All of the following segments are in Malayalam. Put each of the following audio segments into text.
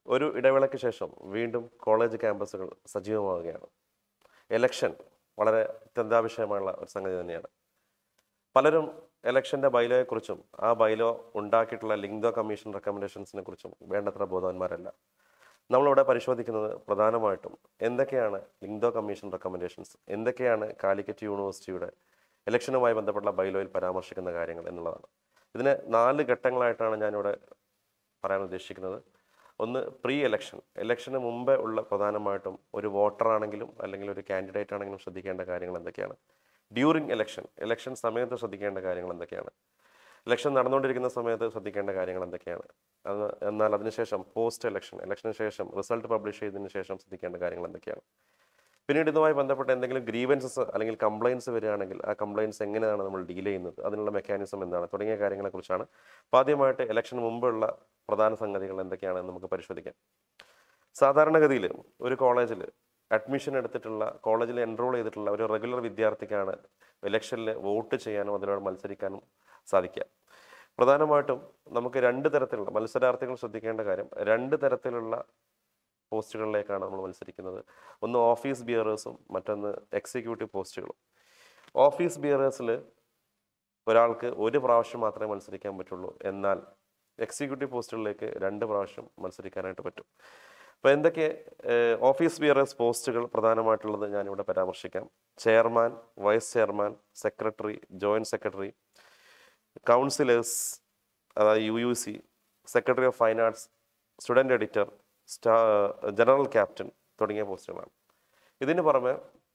ഒരു ഇടവേളയ്ക്ക് ശേഷം വീണ്ടും കോളേജ് ക്യാമ്പസുകൾ സജീവമാവുകയാണ് എലക്ഷൻ വളരെ അത്യന്താപേക്ഷമായുള്ള ഒരു സംഗതി തന്നെയാണ് പലരും എലക്ഷൻ്റെ ബൈലോയെക്കുറിച്ചും ആ ബൈലോ ഉണ്ടാക്കിയിട്ടുള്ള ലിങ്ദോ കമ്മീഷൻ റെക്കമെൻഡേഷൻസിനെ കുറിച്ചും വേണ്ടത്ര ബോധവാന്മാരല്ല നമ്മളിവിടെ പരിശോധിക്കുന്നത് പ്രധാനമായിട്ടും എന്തൊക്കെയാണ് ലിങ്ദോ കമ്മീഷൻ റെക്കമെൻഡേഷൻസ് എന്തൊക്കെയാണ് കാലിക്കറ്റ് യൂണിവേഴ്സിറ്റിയുടെ ഇലക്ഷനുമായി ബന്ധപ്പെട്ട ബൈലോയിൽ പരാമർശിക്കുന്ന കാര്യങ്ങൾ എന്നുള്ളതാണ് ഇതിന് നാല് ഘട്ടങ്ങളായിട്ടാണ് ഞാനിവിടെ പറയാൻ ഉദ്ദേശിക്കുന്നത് ഒന്ന് പ്രീ എലക്ഷൻ എലക്ഷന് മുമ്പേ ഉള്ള പ്രധാനമായിട്ടും ഒരു വോട്ടറാണെങ്കിലും അല്ലെങ്കിൽ ഒരു കാൻഡിഡേറ്റ് ആണെങ്കിലും ശ്രദ്ധിക്കേണ്ട കാര്യങ്ങൾ എന്തൊക്കെയാണ് ഡ്യൂറിങ് എലക്ഷൻ എലക്ഷൻ സമയത്ത് ശ്രദ്ധിക്കേണ്ട കാര്യങ്ങൾ എന്തൊക്കെയാണ് ഇലക്ഷൻ നടന്നുകൊണ്ടിരിക്കുന്ന സമയത്ത് ശ്രദ്ധിക്കേണ്ട കാര്യങ്ങൾ എന്തൊക്കെയാണ് അത് എന്നാൽ അതിനുശേഷം പോസ്റ്റ് എലക്ഷൻ ഇലക്ഷന് ശേഷം റിസൾട്ട് പബ്ലിഷ് ചെയ്തതിന് ശേഷം ശ്രദ്ധിക്കേണ്ട കാര്യങ്ങൾ എന്തൊക്കെയാണ് പിന്നീട് ഇതുമായി ബന്ധപ്പെട്ട എന്തെങ്കിലും ഗ്രീവൻസസ് അല്ലെങ്കിൽ കംപ്ലയിൻസ് വരികയാണെങ്കിൽ ആ കംപ്ലയിൻസ് എങ്ങനെയാണ് നമ്മൾ ഡീൽ ചെയ്യുന്നത് അതിനുള്ള മെക്കാനിസം എന്താണ് തുടങ്ങിയ കാര്യങ്ങളെക്കുറിച്ചാണ് അപ്പോൾ ആദ്യമായിട്ട് ഇലക്ഷന് മുമ്പുള്ള പ്രധാന സംഗതികൾ എന്തൊക്കെയാണെന്ന് നമുക്ക് പരിശോധിക്കാം സാധാരണഗതിയിൽ ഒരു കോളേജിൽ അഡ്മിഷൻ എടുത്തിട്ടുള്ള കോളേജിൽ എൻറോൾ ചെയ്തിട്ടുള്ള ഒരു റെഗുലർ വിദ്യാർത്ഥിക്കാണ് ഇലക്ഷനിൽ വോട്ട് ചെയ്യാനും അതിനോട് മത്സരിക്കാനും സാധിക്കുക പ്രധാനമായിട്ടും നമുക്ക് രണ്ട് തരത്തിലുള്ള മത്സരാർത്ഥികൾ ശ്രദ്ധിക്കേണ്ട കാര്യം രണ്ട് തരത്തിലുള്ള പോസ്റ്റുകളിലേക്കാണ് നമ്മൾ മത്സരിക്കുന്നത് ഒന്ന് ഓഫീസ് ബിയറേഴ്സും മറ്റൊന്ന് എക്സിക്യൂട്ടീവ് പോസ്റ്റുകളും ഓഫീസ് ബിയറേഴ്സിൽ ഒരാൾക്ക് ഒരു പ്രാവശ്യം മാത്രമേ മത്സരിക്കാൻ പറ്റുള്ളൂ എന്നാൽ എക്സിക്യൂട്ടീവ് പോസ്റ്റുകളിലേക്ക് രണ്ട് പ്രാവശ്യം മത്സരിക്കാനായിട്ട് പറ്റും അപ്പോൾ എന്തൊക്കെ ഏഹ്, ഓഫീസ് ബിയറേഴ്സ് പോസ്റ്റുകൾ പ്രധാനമായിട്ടുള്ളത് ഞാനിവിടെ പരാമർശിക്കാം chairman vice chairman secretary joint secretary councillors അതായത് U U C secretary of fine arts student editor സ്റ്റാ ജനറൽ ക്യാപ്റ്റൻ തുടങ്ങിയ പോസ്റ്റുകളാണ് ഇതിന് പുറമെ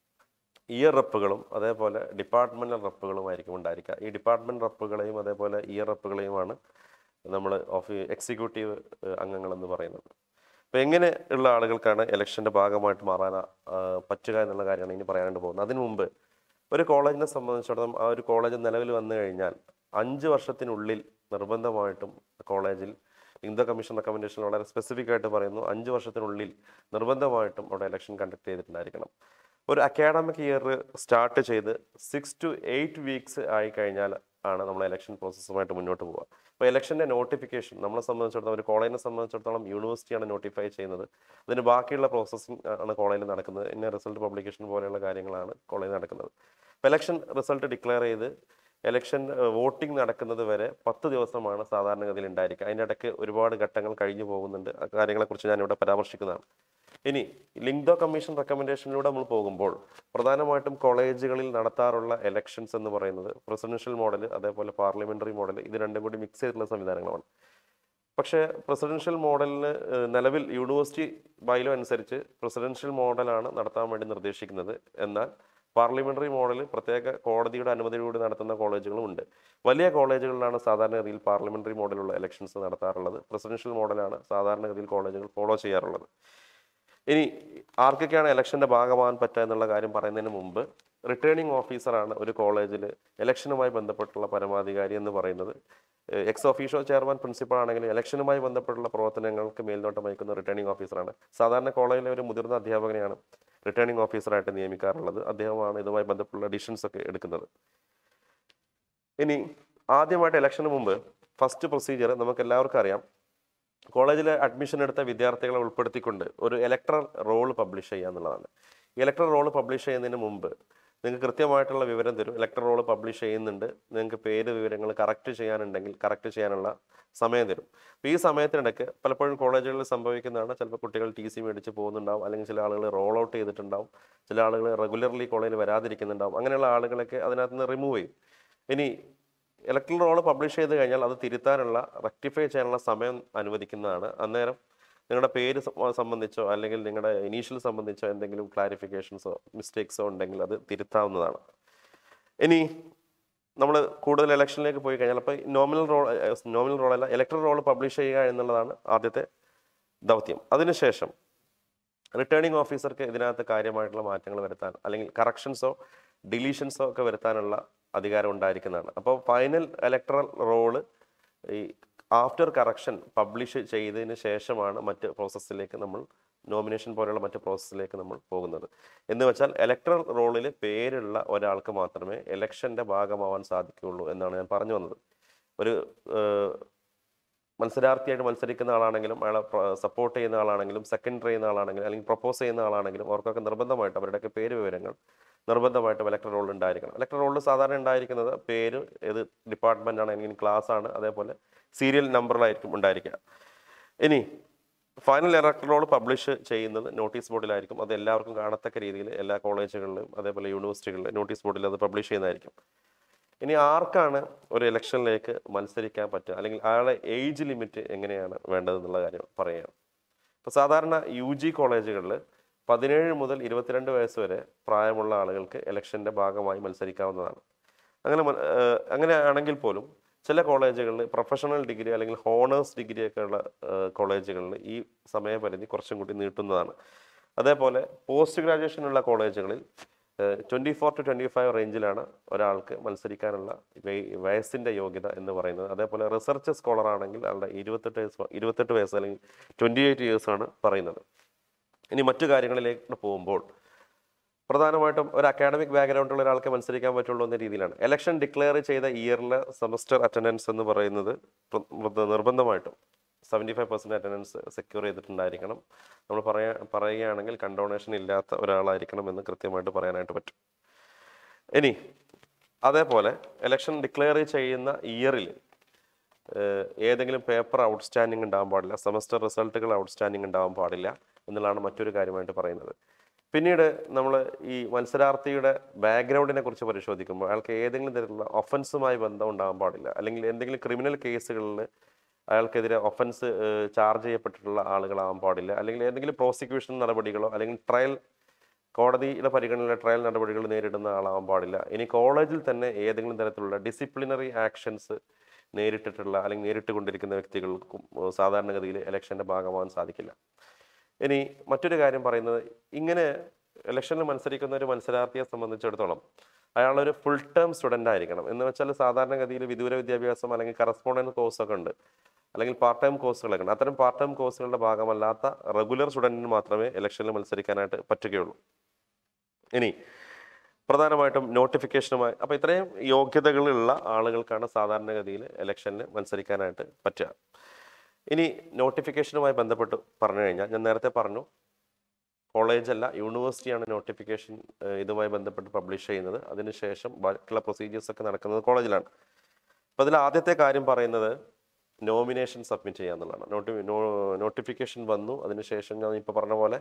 ഇയർ റെപ്പുകളും അതേപോലെ ഡിപ്പാർട്ട്മെൻറ്റൽ റെപ്പുകളുമായിരിക്കും ഉണ്ടായിരിക്കുക ഈ ഡിപ്പാർട്ട്മെൻറ്റ് റെപ്പുകളെയും അതേപോലെ ഇയർ റെപ്പുകളെയുമാണ് നമ്മൾ ഓഫീ എക്സിക്യൂട്ടീവ് അംഗങ്ങൾ എന്ന് പറയുന്നത് അപ്പോൾ എങ്ങനെ ഉള്ള ആളുകൾക്കാണ് ഇലക്ഷൻ്റെ ഭാഗമായിട്ട് മാറാൻ ആ, പറ്റുക എന്നുള്ള കാര്യമാണ് ഇനി പറയാനായിട്ട് പോകുന്നത് അതിനു മുമ്പ് ഒരു കോളേജിനെ സംബന്ധിച്ചിടത്തോളം ആ ഒരു കോളേജ് നിലവിൽ വന്നു കഴിഞ്ഞാൽ അഞ്ച് വർഷത്തിനുള്ളിൽ നിർബന്ധമായിട്ടും കോളേജിൽ ഇന്ത്യ കമ്മീഷൻ റെക്കമെൻഡേഷൻ വളരെ സ്പെസിഫിക് ആയിട്ട് പറയുന്നു അഞ്ച് വർഷത്തിനുള്ളിൽ നിർബന്ധമായിട്ടും അവിടെ ഇലക്ഷൻ കണ്ടക്ട് ചെയ്തിട്ടുണ്ടായിരിക്കണം ഒരു അക്കാഡമിക് ഇയർ സ്റ്റാർട്ട് ചെയ്ത് സിക്സ് ടു എയ്റ്റ് വീക്സ് ആയി കഴിഞ്ഞാൽ ആണ് നമ്മൾ ഇലക്ഷൻ പ്രോസസ്സുമായിട്ട് മുന്നോട്ട് പോവുക അപ്പോൾ ഇലക്ഷൻ്റെ നോട്ടിഫിക്കേഷൻ നമ്മളെ സംബന്ധിച്ചിടത്തോളം ഒരു കോളേജിനെ സംബന്ധിച്ചിടത്തോളം യൂണിവേഴ്സിറ്റിയാണ് നോട്ടിഫൈ ചെയ്യുന്നത് അതിന് ബാക്കിയുള്ള പ്രോസസ്സിംഗ് ആണ് കോളേജിൽ നടക്കുന്നത് ഇന്ന റിസൾട്ട് പബ്ലിക്കേഷൻ പോലെയുള്ള കാര്യങ്ങളാണ് കോളേജിൽ നടക്കുന്നത് അപ്പോൾ ഇലക്ഷൻ റിസൾട്ട് ഡിക്ലെയർ ചെയ്ത് ഇലക്ഷൻ വോട്ടിംഗ് നടക്കുന്നത് വരെ പത്ത് ദിവസമാണ് സാധാരണഗതിയിൽ ഉണ്ടായിരിക്കുക അതിൻ്റെ ഇടയ്ക്ക് ഒരുപാട് ഘട്ടങ്ങൾ കഴിഞ്ഞു പോകുന്നുണ്ട് ആ കാര്യങ്ങളെക്കുറിച്ച് ഞാനിവിടെ പരാമർശിക്കുന്നതാണ് ഇനി ലിങ്ദോ കമ്മീഷൻ റെക്കമെൻഡേഷനിലൂടെ നമ്മൾ പോകുമ്പോൾ പ്രധാനമായിട്ടും കോളേജുകളിൽ നടത്താറുള്ള എലക്ഷൻസ് എന്ന് പറയുന്നത് പ്രസിഡൻഷ്യൽ മോഡൽ അതേപോലെ പാർലമെന്ററി മോഡൽ ഇത് രണ്ടും കൂടി മിക്സ് ചെയ്തിട്ടുള്ള സംവിധാനങ്ങളാണ് പക്ഷേ പ്രസിഡൻഷ്യൽ മോഡലിന് ഏഹ്, നിലവിൽ യൂണിവേഴ്സിറ്റി ബൈലോ അനുസരിച്ച് പ്രസിഡൻഷ്യൽ മോഡലാണ് നടത്താൻ വേണ്ടി നിർദ്ദേശിക്കുന്നത് എന്നാൽ പാർലമെന്ററി മോഡൽ പ്രത്യേക കോടതിയുടെ അനുമതിയോടെ നടത്തുന്ന കോളേജുകളും ഉണ്ട് വലിയ കോളേജുകളിലാണ് സാധാരണഗതിയിൽ പാർലമെന്ററി മോഡലുള്ള ഇലക്ഷൻസ് നടത്താറുള്ളത് പ്രസിഡൻഷ്യൽ മോഡലാണ് സാധാരണഗതിയിൽ കോളേജുകൾ ഫോളോ ചെയ്യാറുള്ളത് ഇനി ആർക്കൊക്കെയാണ് ഇലക്ഷന്റെ ഭാഗമാകാൻ പറ്റുക എന്നുള്ള കാര്യം പറയുന്നതിന് മുമ്പ് റിട്ടേണിംഗ് ഓഫീസറാണ് ഒരു കോളേജിൽ ഇലക്ഷനുമായി ബന്ധപ്പെട്ടുള്ള പരമാധികാരി എന്ന് പറയുന്നത് എക്സ് ഓഫീഷോ ചെയർമാൻ പ്രിൻസിപ്പൾ ആണെങ്കിൽ ഇലക്ഷനുമായി ബന്ധപ്പെട്ടുള്ള പ്രവർത്തനങ്ങൾക്ക് മേൽനോട്ടം വഹിക്കുന്ന റിട്ടേണിംഗ് ഓഫീസറാണ് സാധാരണ കോളേജിലെ ഒരു മുതിർന്ന അധ്യാപകനെയാണ് റിട്ടേണിംഗ് ഓഫീസറായിട്ട് നിയമിക്കാറുള്ളത് അദ്ദേഹമാണ് ഇതുമായി ബന്ധപ്പെട്ടുള്ള ഡിസിഷൻസ് ഒക്കെ എടുക്കുന്നത് ഇനി ആദ്യമായിട്ട് ഇലക്ഷന് മുമ്പ് ഫസ്റ്റ് പ്രൊസീജിയർ നമുക്ക് എല്ലാവർക്കും അറിയാം കോളേജിൽ അഡ്മിഷൻ എടുത്ത വിദ്യാർത്ഥികളെ ഉൾപ്പെടുത്തിക്കൊണ്ട് ഒരു ഇലക്ട്രൽ റോൾ പബ്ലിഷ് ചെയ്യുക എന്നുള്ളതാണ് ഇലക്ട്രൽ റോൾ പബ്ലിഷ് ചെയ്യുന്നതിന് മുമ്പ് നിങ്ങൾക്ക് കൃത്യമായിട്ടുള്ള വിവരം തരും ഇലക്ട്രൽ റോൾ പബ്ലിഷ് ചെയ്യുന്നുണ്ട് നിങ്ങൾക്ക് പേര് വിവരങ്ങൾ കറക്റ്റ് ചെയ്യാനുണ്ടെങ്കിൽ കറക്റ്റ് ചെയ്യാനുള്ള സമയം തരും അപ്പോൾ ഈ സമയത്തിനിടയ്ക്ക് പലപ്പോഴും കോളേജുകളിൽ സംഭവിക്കുന്നതാണ് ചിലപ്പോൾ കുട്ടികൾ ടി സി മേടിച്ച് പോകുന്നുണ്ടാവും അല്ലെങ്കിൽ ചില ആളുകൾ റോൾ ഔട്ട് ചെയ്തിട്ടുണ്ടാവും ചില ആളുകൾ റെഗുലർലി കോളേജിൽ വരാതിരിക്കുന്നുണ്ടാവും അങ്ങനെയുള്ള ആളുകളൊക്കെ അതിനകത്ത് നിന്ന് റിമൂവ് ചെയ്യും ഇനി ഇലക്ട്രൽ റോൾ പബ്ലിഷ് ചെയ്ത് കഴിഞ്ഞാൽ അത് തിരുത്താനുള്ള റെക്ടിഫൈ ചെയ്യാനുള്ള സമയം അനുവദിക്കുന്നതാണ് അന്നേരം നിങ്ങളുടെ പേര് സ- സംബന്ധിച്ചോ അല്ലെങ്കിൽ നിങ്ങളുടെ ഇനീഷ്യൽ സംബന്ധിച്ചോ എന്തെങ്കിലും ക്ലാരിഫിക്കേഷൻസോ മിസ്റ്റേക്സോ ഉണ്ടെങ്കിൽ അത് തിരുത്താവുന്നതാണ് ഇനി നമ്മൾ കൂടുതൽ ഇലക്ഷനിലേക്ക് പോയി കഴിഞ്ഞാൽ അപ്പോൾ നോമിനൽ റോൾ നോമിനൽ റോളല്ല ഇലക്ട്രൽ റോൾ പബ്ലിഷ് ചെയ്യുക എന്നുള്ളതാണ് ആദ്യത്തെ ദൗത്യം അതിനുശേഷം റിട്ടേണിംഗ് ഓഫീസർക്ക് ഇതിനകത്ത് കാര്യമായിട്ടുള്ള മാറ്റങ്ങൾ വരുത്താൻ അല്ലെങ്കിൽ കറക്ഷൻസോ ഡിലീഷൻസോ ഒക്കെ വരുത്താനുള്ള അധികാരം ഉണ്ടായിരിക്കുന്നതാണ് അപ്പോൾ ഫൈനൽ ഇലക്ട്രൽ റോള് ഈ ആഫ്റ്റർ കറക്ഷൻ പബ്ലിഷ് ചെയ്തതിന് ശേഷമാണ് മറ്റ് പ്രോസസ്സിലേക്ക് നമ്മൾ നോമിനേഷൻ പോലെയുള്ള മറ്റ് പ്രോസസ്സിലേക്ക് നമ്മൾ പോകുന്നത് എന്ന് വെച്ചാൽ ഇലക്ട്രൽ റോളിൽ പേരുള്ള ഒരാൾക്ക് മാത്രമേ ഇലക്ഷൻ്റെ ഭാഗമാവാൻ സാധിക്കുകയുള്ളൂ എന്നാണ് ഞാൻ പറഞ്ഞു വന്നത് ഒരു മത്സരാർത്ഥിയായിട്ട് മത്സരിക്കുന്ന ആളാണെങ്കിലും അയാളെ സപ്പോർട്ട് ചെയ്യുന്ന ആളാണെങ്കിലും സെക്കൻഡ് ചെയ്യുന്ന ആളാണെങ്കിലും അല്ലെങ്കിൽ പ്രപ്പോസ് ചെയ്യുന്ന ആളാണെങ്കിലും അവർക്കൊക്കെ നിർബന്ധമായിട്ട് അവരുടെയൊക്കെ പേര് വിവരങ്ങൾ നിർബന്ധമായിട്ടും ഇലക്ടർ റോളിൽ ഉണ്ടായിരിക്കണം ഇലക്ടർ റോളിൽ സാധാരണ ഉണ്ടായിരിക്കുന്നത് പേര് ഏത് ഡിപ്പാർട്ട്മെൻ്റ് ആണ് അല്ലെങ്കിൽ ക്ലാസ് ആണ് അതേപോലെ സീരിയൽ നമ്പറിലായിരിക്കും ഉണ്ടായിരിക്കുക ഇനി ഫൈനൽ ഇലക്ടർ റോൾ പബ്ലിഷ് ചെയ്യുന്നത് നോട്ടീസ് ബോർഡിലായിരിക്കും അത് എല്ലാവർക്കും കാണത്തക്ക രീതിയിൽ എല്ലാ കോളേജുകളിലും അതേപോലെ യൂണിവേഴ്സിറ്റികളിലും നോട്ടീസ് ബോർഡിൽ അത് പബ്ലിഷ് ചെയ്യുന്നതായിരിക്കും ഇനി ആർക്കാണ് ഒരു ഇലക്ഷനിലേക്ക് മത്സരിക്കാൻ പറ്റുക അല്ലെങ്കിൽ അയാളെ ഏജ് ലിമിറ്റ് എങ്ങനെയാണ് വേണ്ടതെന്നുള്ള കാര്യം പറയുകയാണ് ഇപ്പോൾ സാധാരണ യു ജി കോളേജുകളിൽ പതിനേഴ് മുതൽ ഇരുപത്തിരണ്ട് വയസ്സ് വരെ പ്രായമുള്ള ആളുകൾക്ക് ഇലക്ഷൻ്റെ ഭാഗമായി മത്സരിക്കാവുന്നതാണ് അങ്ങനെ മ- ഏഹ് അങ്ങനെ ആണെങ്കിൽ പോലും ചില കോളേജുകളിൽ പ്രൊഫഷണൽ ഡിഗ്രി അല്ലെങ്കിൽ ഹോണേഴ്സ് ഡിഗ്രി ഒക്കെ ഉള്ള കോളേജുകളിൽ ഈ സമയപരിധി കുറച്ചും കൂടി നീട്ടുന്നതാണ് അതേപോലെ പോസ്റ്റ് ഗ്രാജുവേഷൻ ഉള്ള കോളേജുകളിൽ twenty four to twenty five റേഞ്ചിലാണ് ഒരാൾക്ക് മത്സരിക്കാനുള്ള വയ- വയസ്സിൻ്റെ യോഗ്യത എന്ന് പറയുന്നത് അതേപോലെ റിസർച്ച് സ്കോളർ ആണെങ്കിൽ ആളുടെ ഇരുപത്തെട്ട് വയസ്സ് ഇരുപത്തെട്ട് വയസ്സ് അല്ലെങ്കിൽ ട്വൻറ്റി എയ്റ്റ് ഇയേഴ്സ് ആണ് പറയുന്നത് ഇനി മറ്റു കാര്യങ്ങളിലേക്ക് പോകുമ്പോൾ പ്രധാനമായിട്ടും ഒരു അക്കാഡമിക് ബാക്ക്ഗ്രൗണ്ട് ഉള്ള ഒരാൾക്ക് മത്സരിക്കാൻ പറ്റുള്ളൂ എന്ന രീതിയിലാണ് ഇലക്ഷൻ ഡിക്ലെയർ ചെയ്ത ഇയറിലെ സെമസ്റ്റർ അറ്റൻഡൻസ് എന്ന് പറയുന്നത് പ്ര- നിർബന്ധമായിട്ടും seventy five percent attendance secure ചെയ്തിട്ടുണ്ടായിരിക്കണം നമ്മൾ പറയാ പറയുകയാണെങ്കിൽ കണ്ടോണേഷൻ ഇല്ലാത്ത ഒരാളായിരിക്കണം എന്ന് കൃത്യമായിട്ട് പറയാനായിട്ട് പറ്റും ഇനി അതേപോലെ ഇലക്ഷൻ ഡിക്ലെയർ ചെയ്യുന്ന ഇയറിൽ ഏതെങ്കിലും പേപ്പർ ഔട്ട്സ്റ്റാൻഡിങ് ഉണ്ടാകാൻ പാടില്ല സെമസ്റ്റർ റിസൾട്ടുകൾ ഔട്ട്സ്റ്റാൻഡിങ് ഉണ്ടാകാൻ പാടില്ല എന്നുള്ളതാണ് മറ്റൊരു കാര്യമായിട്ട് പറയുന്നത് പിന്നീട് നമ്മൾ ഈ മത്സരാർത്ഥിയുടെ ബാക്ക്ഗ്രൗണ്ടിനെ കുറിച്ച് പരിശോധിക്കുമ്പോൾ അയാൾക്ക് ഏതെങ്കിലും തരത്തിലുള്ള ഒഫൻസുമായി ബന്ധം ഉണ്ടാകാൻ പാടില്ല അല്ലെങ്കിൽ എന്തെങ്കിലും ക്രിമിനൽ കേസുകളിൽ അയാൾക്കെതിരെ ഒഫൻസ് ചാർജ് ചെയ്യപ്പെട്ടിട്ടുള്ള ആളുകളാകാൻ പാടില്ല അല്ലെങ്കിൽ ഏതെങ്കിലും പ്രോസിക്യൂഷൻ നടപടികളോ അല്ലെങ്കിൽ ട്രയൽ കോടതിയുടെ പരിഗണനയിലെ ട്രയൽ നടപടികൾ നേരിടുന്ന ആളാവാൻ പാടില്ല ഇനി കോളേജിൽ തന്നെ ഏതെങ്കിലും തരത്തിലുള്ള ഡിസിപ്ലിനറി ആക്ഷൻസ് നേരിട്ടിട്ടുള്ള അല്ലെങ്കിൽ നേരിട്ട് കൊണ്ടിരിക്കുന്ന വ്യക്തികൾക്കും ഏഹ് സാധാരണഗതിയിൽ ഇലക്ഷൻ്റെ ഭാഗമാകാൻ സാധിക്കില്ല ഇനി മറ്റൊരു കാര്യം പറയുന്നത് ഇങ്ങനെ ഇലക്ഷനിൽ മത്സരിക്കുന്ന ഒരു മത്സരാർത്ഥിയെ സംബന്ധിച്ചിടത്തോളം അയാളൊരു ഫുൾ ടേം സ്റ്റുഡൻ്റ് ആയിരിക്കണം എന്ന് വെച്ചാൽ സാധാരണഗതിയിൽ വിദൂര വിദ്യാഭ്യാസം അല്ലെങ്കിൽ കറസ്പോണ്ടൻസ് കോഴ്സൊക്കെ ഉണ്ട് അല്ലെങ്കിൽ പാർട്ട് ടൈം കോഴ്സുകളൊക്കെ ഉണ്ട് അത്തരം പാർട്ട് ടൈം കോഴ്സുകളുടെ ഭാഗമല്ലാത്ത റെഗുലർ സ്റ്റുഡൻറ്റിന് മാത്രമേ ഇലക്ഷനിൽ മത്സരിക്കാനായിട്ട് പറ്റുകയുള്ളൂ ഇനി പ്രധാനമായിട്ടും നോട്ടിഫിക്കേഷനുമായി അപ്പോൾ ഇത്രയും യോഗ്യതകളുള്ള ആളുകൾക്കാണ് സാധാരണഗതിയിൽ ഇലക്ഷനിൽ മത്സരിക്കാനായിട്ട് പറ്റുക ഇനി നോട്ടിഫിക്കേഷനുമായി ബന്ധപ്പെട്ട് പറഞ്ഞു കഴിഞ്ഞാൽ ഞാൻ നേരത്തെ പറഞ്ഞു കോളേജ് അല്ല യൂണിവേഴ്സിറ്റിയാണ് നോട്ടിഫിക്കേഷൻ ഇതുമായി ബന്ധപ്പെട്ട് പബ്ലിഷ് ചെയ്യുന്നത് അതിനുശേഷം ബാക്കിയുള്ള പ്രൊസീജിയേഴ്സ് ഒക്കെ നടക്കുന്നത് കോളേജിലാണ് അപ്പോൾ അതിൽ ആദ്യത്തെ കാര്യം പറയുന്നത് നോമിനേഷൻ സബ്മിറ്റ് ചെയ്യുക എന്നുള്ളതാണ് നോട്ടി നോട്ടിഫിക്കേഷൻ വന്നു അതിനുശേഷം ഞാൻ ഇപ്പോൾ പറഞ്ഞ പോലെ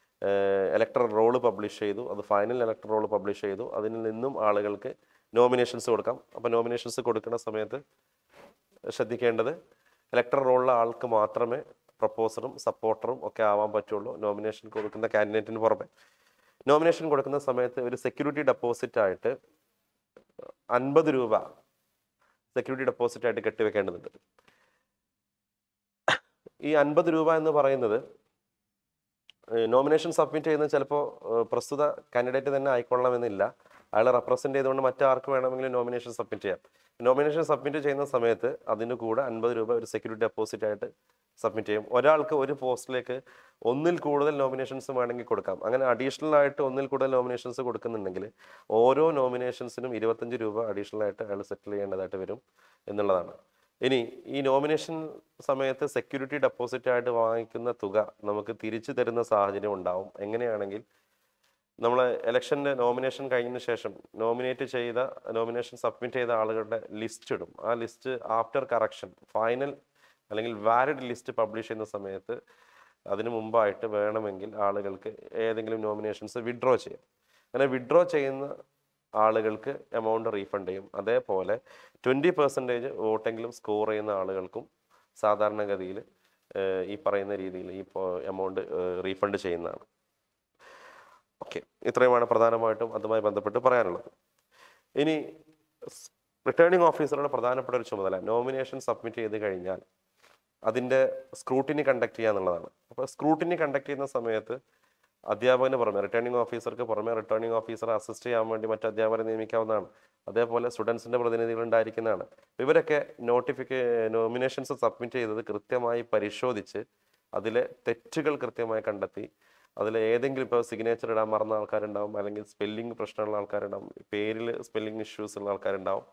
ഇലക്ടർ റോള് പബ്ലിഷ് ചെയ്തു അത് ഫൈനൽ ഇലക്ടർ റോള് പബ്ലിഷ് ചെയ്തു അതിൽ നിന്നും ആളുകൾക്ക് നോമിനേഷൻസ് കൊടുക്കാം അപ്പോൾ നോമിനേഷൻസ് കൊടുക്കുന്ന സമയത്ത് ശ്രദ്ധിക്കേണ്ടത് ഇലക്ടർ റോളിലെ ആൾക്ക് മാത്രമേ പ്രപ്പോസറും സപ്പോർട്ടറും ഒക്കെ ആവാൻ പറ്റുള്ളൂ നോമിനേഷൻ കൊടുക്കുന്ന കാൻഡിഡേറ്റിന് പുറമെ നോമിനേഷൻ കൊടുക്കുന്ന സമയത്ത് ഒരു സെക്യൂരിറ്റി ഡെപ്പോസിറ്റ് ആയിട്ട് അൻപത് രൂപ സെക്യൂരിറ്റി ഡെപ്പോസിറ്റ് ആയിട്ട് കെട്ടിവെക്കേണ്ടതുണ്ട് ഈ അൻപത് രൂപ എന്ന് പറയുന്നത് നോമിനേഷൻ സബ്മിറ്റ് ചെയ്യുന്നത് ചിലപ്പോൾ പ്രസ്തുത കാൻഡിഡേറ്റ് തന്നെ ആയിക്കൊള്ളണമെന്നില്ല അയാളെ റെപ്രസെന്റ് ചെയ്തുകൊണ്ട് മറ്റാർക്ക് വേണമെങ്കിലും നോമിനേഷൻ സബ്മിറ്റ് ചെയ്യാം നോമിനേഷൻ സബ്മിറ്റ് ചെയ്യുന്ന സമയത്ത് അതിന് കൂടെ അൻപത് രൂപ ഒരു സെക്യൂരിറ്റി ഡെപ്പോസിറ്റ് ആയിട്ട് സബ്മിറ്റ് ചെയ്യും ഒരാൾക്ക് ഒരു പോസ്റ്റിലേക്ക് ഒന്നിൽ കൂടുതൽ നോമിനേഷൻസ് വേണമെങ്കിൽ കൊടുക്കാം അങ്ങനെ അഡീഷണൽ ആയിട്ട് ഒന്നിൽ കൂടുതൽ നോമിനേഷൻസ് കൊടുക്കുന്നുണ്ടെങ്കിൽ ഓരോ നോമിനേഷൻസിനും ഇരുപത്തഞ്ച് രൂപ അഡീഷണൽ ആയിട്ട് അയാൾ സെറ്റിൽ ചെയ്യേണ്ടതായിട്ട് വരും എന്നുള്ളതാണ് ഇനി ഈ നോമിനേഷൻ സമയത്ത് സെക്യൂരിറ്റി ഡെപ്പോസിറ്റ് ആയിട്ട് വാങ്ങിക്കുന്ന തുക നമുക്ക് തിരിച്ചു തരുന്ന സാഹചര്യം ഉണ്ടാവും എങ്ങനെയാണെങ്കിൽ നമ്മൾ ഇലക്ഷൻ്റെ നോമിനേഷൻ കഴിഞ്ഞതിന് ശേഷം നോമിനേറ്റ് ചെയ്ത നോമിനേഷൻ സബ്മിറ്റ് ചെയ്ത ആളുകളുടെ ലിസ്റ്റ് ഇടും ആ ലിസ്റ്റ് ആഫ്റ്റർ കറക്ഷൻ ഫൈനൽ അല്ലെങ്കിൽ വാലിഡ് ലിസ്റ്റ് പബ്ലിഷ് ചെയ്യുന്ന സമയത്ത് അതിന് മുമ്പായിട്ട് വേണമെങ്കിൽ ആളുകൾക്ക് ഏതെങ്കിലും നോമിനേഷൻസ് വിഡ്രോ ചെയ്യാം അങ്ങനെ വിഡ്രോ ചെയ്യുന്ന ആളുകൾക്ക് എമൗണ്ട് റീഫണ്ട് ചെയ്യും അതേപോലെ ട്വൻറ്റി പെർസെൻറ്റേജ് വോട്ടെങ്കിലും സ്കോർ ചെയ്യുന്ന ആളുകൾക്കും സാധാരണഗതിയിൽ ഈ പറയുന്ന രീതിയിൽ ഈ എമൗണ്ട് റീഫണ്ട് ചെയ്യുന്നതാണ് ഓക്കെ ഇത്രയുമാണ് പ്രധാനമായിട്ടും അതുമായി ബന്ധപ്പെട്ട് പറയാനുള്ളത് ഇനി റിട്ടേണിംഗ് ഓഫീസറുടെ പ്രധാനപ്പെട്ട ഒരു ചുമതല നോമിനേഷൻ സബ്മിറ്റ് ചെയ്ത് കഴിഞ്ഞാൽ അതിൻ്റെ സ്ക്രൂട്ടിനി കണ്ടക്ട് ചെയ്യുക എന്നുള്ളതാണ് അപ്പോൾ സ്ക്രൂട്ടിനി കണ്ടക്ട് ചെയ്യുന്ന സമയത്ത് അധ്യാപകന് പുറമെ റിട്ടേണിംഗ് ഓഫീസർക്ക് പുറമെ റിട്ടേണിംഗ് ഓഫീസറെ അസിസ്റ്റ് ചെയ്യാൻ വേണ്ടി മറ്റ് അധ്യാപകരെ നിയമിക്കാവുന്നതാണ് അതേപോലെ സ്റ്റുഡൻസിൻ്റെ പ്രതിനിധികൾ ഉണ്ടായിരിക്കുന്നതാണ് ഇവരൊക്കെ നോട്ടിഫിക്കേ നോമിനേഷൻസ് സബ്മിറ്റ് ചെയ്തത് കൃത്യമായി പരിശോധിച്ച് അതിലെ തെറ്റുകൾ കൃത്യമായി കണ്ടെത്തി അതിൽ ഏതെങ്കിലും ഇപ്പോൾ സിഗ്നേച്ചർ ഇടാൻ മറന്ന ആൾക്കാരുണ്ടാവും അല്ലെങ്കിൽ സ്പെല്ലിംഗ് പ്രശ്നമുള്ള ആൾക്കാരുണ്ടാവും പേരിൽ സ്പെല്ലിംഗ് ഇഷ്യൂസ് ഉള്ള ആൾക്കാരുണ്ടാവും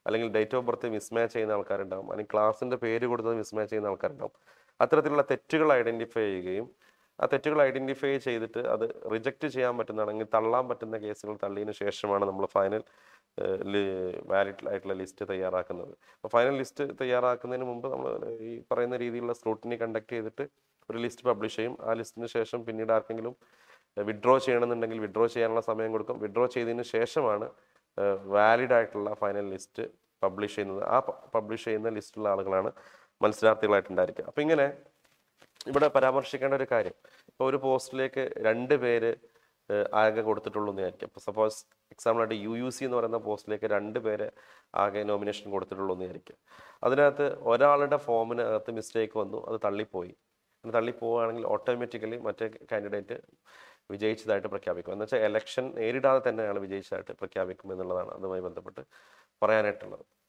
അല്ലെങ്കിൽ ഡേറ്റ് ഓഫ് ബർത്ത് മിസ്മാച്ച് ചെയ്യുന്ന ആൾക്കാരുണ്ടാവും അല്ലെങ്കിൽ ക്ലാസ്സിൻ്റെ പേര് കൊടുത്തത് മിസ്മാച്ച് ചെയ്യുന്ന ആൾക്കാരുണ്ടാവും അത്തരത്തിലുള്ള തെറ്റുകൾ ഐഡൻറ്റിഫൈ ചെയ്യുകയും ആ തെറ്റുകൾ ഐഡൻറ്റിഫൈ ചെയ്തിട്ട് അത് റിജക്റ്റ് ചെയ്യാൻ പറ്റുന്നതാണെങ്കിൽ തള്ളാൻ പറ്റുന്ന കേസുകൾ തള്ളിയതിന് ശേഷമാണ് നമ്മൾ ഫൈനൽ വാലിഡ് ആയിട്ടുള്ള ലിസ്റ്റ് തയ്യാറാക്കുന്നത് അപ്പോൾ ഫൈനൽ ലിസ്റ്റ് തയ്യാറാക്കുന്നതിന് മുമ്പ് നമ്മൾ ഈ പറയുന്ന രീതിയിലുള്ള സ്ക്രൂട്ടിനി കണ്ടക്ട് ചെയ്തിട്ട് ഒരു ലിസ്റ്റ് പബ്ലിഷ് ചെയ്യും ആ ലിസ്റ്റിന് ശേഷം പിന്നീട് ആർക്കെങ്കിലും വിഡ്രോ ചെയ്യണമെന്നുണ്ടെങ്കിൽ വിഡ്രോ ചെയ്യാനുള്ള സമയം കൊടുക്കും വിഡ്രോ ചെയ്തതിന് ശേഷമാണ് വാലിഡ് ആയിട്ടുള്ള ഫൈനൽ ലിസ്റ്റ് പബ്ലിഷ് ചെയ്യുന്നത് ആ പബ്ലിഷ് ചെയ്യുന്ന ലിസ്റ്റിലുള്ള ആളുകളാണ് മത്സരാർത്ഥികളായിട്ടുണ്ടായിരിക്കുക അപ്പോൾ ഇങ്ങനെ ഇവിടെ പരാമർശിക്കേണ്ട ഒരു കാര്യം ഇപ്പോൾ ഒരു പോസ്റ്റിലേക്ക് രണ്ട് പേര് ഏഹ്, ആകെ കൊടുത്തിട്ടുള്ളൂ എന്ന് വിചാരിക്കും ഇപ്പോൾ സപ്പോസ് എക്സാമ്പിളായിട്ട് യു യു സി എന്ന് പറയുന്ന പോസ്റ്റിലേക്ക് രണ്ട് പേര് ആകെ നോമിനേഷൻ കൊടുത്തിട്ടുള്ളൂ എന്ന് വിചാരിക്കും അതിനകത്ത് ഒരാളുടെ ഫോമിനകത്ത് മിസ്റ്റേക്ക് വന്നു അത് തള്ളിപ്പോയി അങ്ങനെ തള്ളിപ്പോവുകയാണെങ്കിൽ ഓട്ടോമാറ്റിക്കലി മറ്റേ കാൻഡിഡേറ്റ് വിജയിച്ചതായിട്ട് പ്രഖ്യാപിക്കും എന്ന് വെച്ചാൽ എലക്ഷൻ നേരിടാതെ തന്നെ അയാൾ വിജയിച്ചതായിട്ട് പ്രഖ്യാപിക്കും എന്നുള്ളതാണ് അതുമായി ബന്ധപ്പെട്ട് പറയാനായിട്ടുള്ളത്